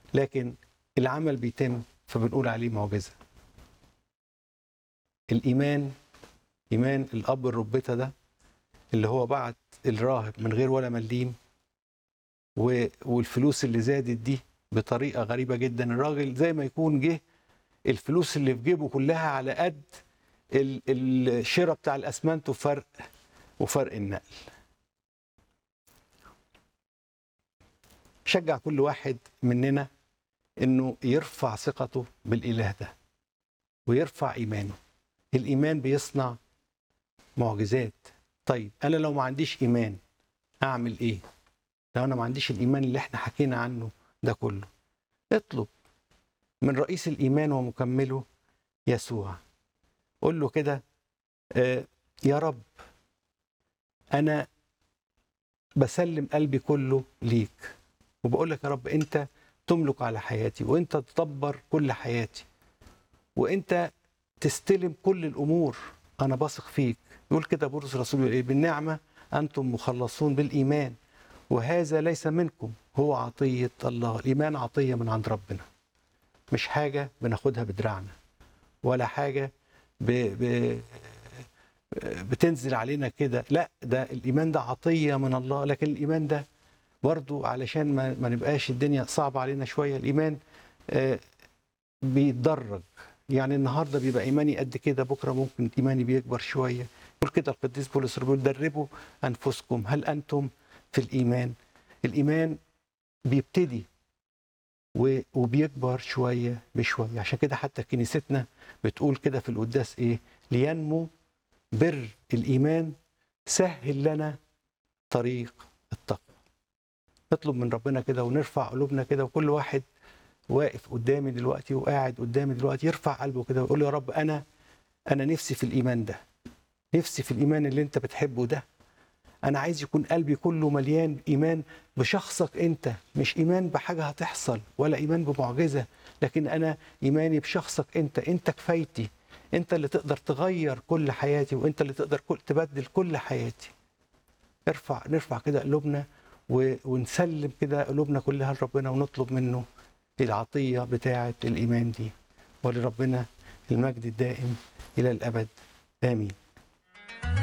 لكن العمل بيتم فبنقول عليه معجزه الايمان ايمان الاب الربيطه ده اللي هو بعت الراهب من غير ولا مليم و- والفلوس اللي زادت دي بطريقه غريبه جدا الراجل زي ما يكون جه الفلوس اللي في جيبه كلها على قد ال- الشراء بتاع الاسمنت وفرق وفرق النقل شجع كل واحد مننا انه يرفع ثقته بالاله ده ويرفع ايمانه الايمان بيصنع معجزات طيب انا لو ما عنديش ايمان اعمل ايه لو انا ما عنديش الايمان اللي احنا حكينا عنه ده كله اطلب من رئيس الايمان ومكمله يسوع قول له كده آه، يا رب انا بسلم قلبي كله ليك وبقول لك يا رب انت تملك على حياتي وانت تدبر كل حياتي وانت تستلم كل الامور انا بثق فيك يقول كده بولس الرسول يقول ايه بالنعمه انتم مخلصون بالايمان وهذا ليس منكم هو عطيه الله الايمان عطيه من عند ربنا مش حاجه بناخدها بدراعنا ولا حاجه ب... ب... بتنزل علينا كده لا ده الايمان ده عطيه من الله لكن الايمان ده برضو علشان ما, ما نبقاش الدنيا صعبه علينا شويه الايمان آه، بيتدرج يعني النهارده بيبقى ايماني قد كده بكره ممكن ايماني بيكبر شويه يقول كده القديس بولس الرسول دربوا انفسكم هل انتم في الايمان الايمان بيبتدي و- وبيكبر شويه بشويه عشان كده حتى كنيستنا بتقول كده في القداس ايه لينمو بر الايمان سهل لنا طريق التقوى نطلب من ربنا كده ونرفع قلوبنا كده وكل واحد واقف قدامي دلوقتي وقاعد قدامي دلوقتي يرفع قلبه كده ويقول يا رب انا انا نفسي في الايمان ده نفسي في الايمان اللي انت بتحبه ده انا عايز يكون قلبي كله مليان ايمان بشخصك انت مش ايمان بحاجه هتحصل ولا ايمان بمعجزه لكن انا ايماني بشخصك انت انت كفايتي انت اللي تقدر تغير كل حياتي وانت اللي تقدر كل تبدل كل حياتي ارفع نرفع كده قلوبنا و- ونسلم كده قلوبنا كلها لربنا ونطلب منه العطيه بتاعه الايمان دي ولربنا المجد الدائم الى الابد امين